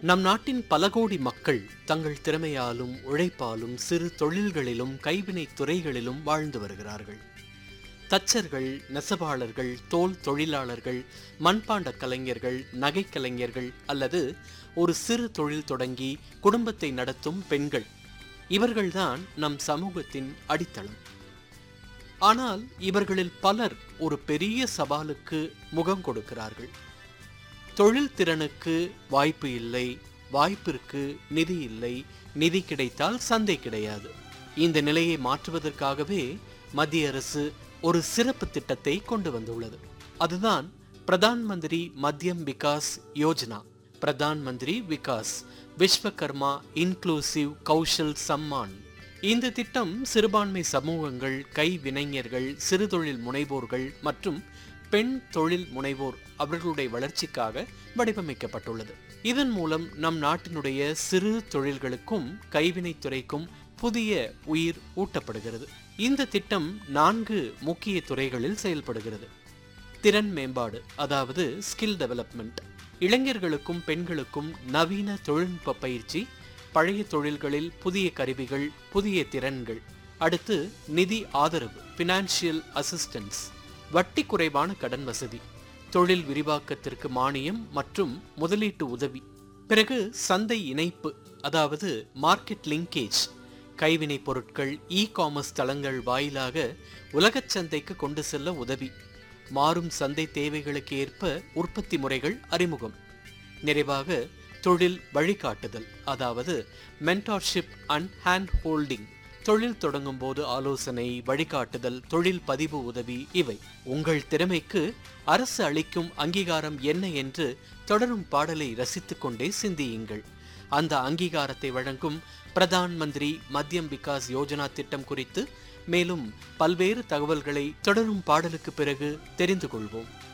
நம் நாட்டின் பல கோடி மக்கள் தங்கள் திறமையாலும் உழைப்பாலும் சிறு தொழில்களிலும் கைவினைத் துறைகளிலும் வாழ்ந்து வருகிறார்கள் தச்சர்கள் நெசவாளர்கள் தோல் தொழிலாளர்கள் மண்பாண்ட கலைஞர்கள் நகைக் கலைஞர்கள் அல்லது ஒரு சிறு தொழில் தொடங்கி குடும்பத்தை நடத்தும் பெண்கள் இவர்கள்தான் நம் சமூகத்தின் அடித்தளம் ஆனால் இவர்களில் பலர் ஒரு பெரிய சவாலுக்கு முகம் கொடுக்கிறார்கள் தொழில் திறனுக்கு வாய்ப்பு இல்லை வாய்ப்பிற்கு நிதி இல்லை நிதி கிடைத்தால் சந்தை கிடையாது இந்த நிலையை மாற்றுவதற்காகவே மத்திய அரசு ஒரு சிறப்பு திட்டத்தை கொண்டு வந்துள்ளது அதுதான் பிரதான் மந்திரி மத்தியம் விகாஸ் யோஜனா பிரதான் மந்திரி விகாஸ் விஸ்வகர்மா இன்க்ளூசிவ் கௌஷல் சம்மான் இந்த திட்டம் சிறுபான்மை சமூகங்கள் கைவினைஞர்கள் சிறுதொழில் முனைவோர்கள் மற்றும் பெண் தொழில் முனைவோர் அவர்களுடைய வளர்ச்சிக்காக வடிவமைக்கப்பட்டுள்ளது இதன் மூலம் நம் நாட்டினுடைய சிறு தொழில்களுக்கும் கைவினைத் துறைக்கும் புதிய உயிர் ஊட்டப்படுகிறது இந்த திட்டம் நான்கு முக்கிய துறைகளில் செயல்படுகிறது திறன் மேம்பாடு அதாவது ஸ்கில் டெவலப்மெண்ட் இளைஞர்களுக்கும் பெண்களுக்கும் நவீன தொழில்நுட்ப பயிற்சி பழைய தொழில்களில் புதிய கருவிகள் புதிய திறன்கள் அடுத்து நிதி ஆதரவு ஃபினான்ஷியல் அசிஸ்டன்ஸ் வட்டி குறைவான கடன் வசதி தொழில் விரிவாக்கத்திற்கு மானியம் மற்றும் முதலீட்டு உதவி பிறகு சந்தை இணைப்பு அதாவது மார்க்கெட் லிங்கேஜ் கைவினைப் பொருட்கள் இ காமர்ஸ் தளங்கள் வாயிலாக உலகச் சந்தைக்கு கொண்டு செல்ல உதவி மாறும் சந்தை தேவைகளுக்கு ஏற்ப உற்பத்தி முறைகள் அறிமுகம் நிறைவாக தொழில் வழிகாட்டுதல் அதாவது மென்டார்ஷிப் அண்ட் ஹேண்ட் ஹோல்டிங் தொழில் தொடங்கும் போது ஆலோசனை வழிகாட்டுதல் தொழில் பதிவு உதவி இவை உங்கள் திறமைக்கு அரசு அளிக்கும் அங்கீகாரம் என்ன என்று தொடரும் பாடலை ரசித்துக் கொண்டே சிந்தியுங்கள் அந்த அங்கீகாரத்தை வழங்கும் பிரதான் மந்திரி மத்தியம் விகாஸ் யோஜனா திட்டம் குறித்து மேலும் பல்வேறு தகவல்களை தொடரும் பாடலுக்கு பிறகு தெரிந்து கொள்வோம்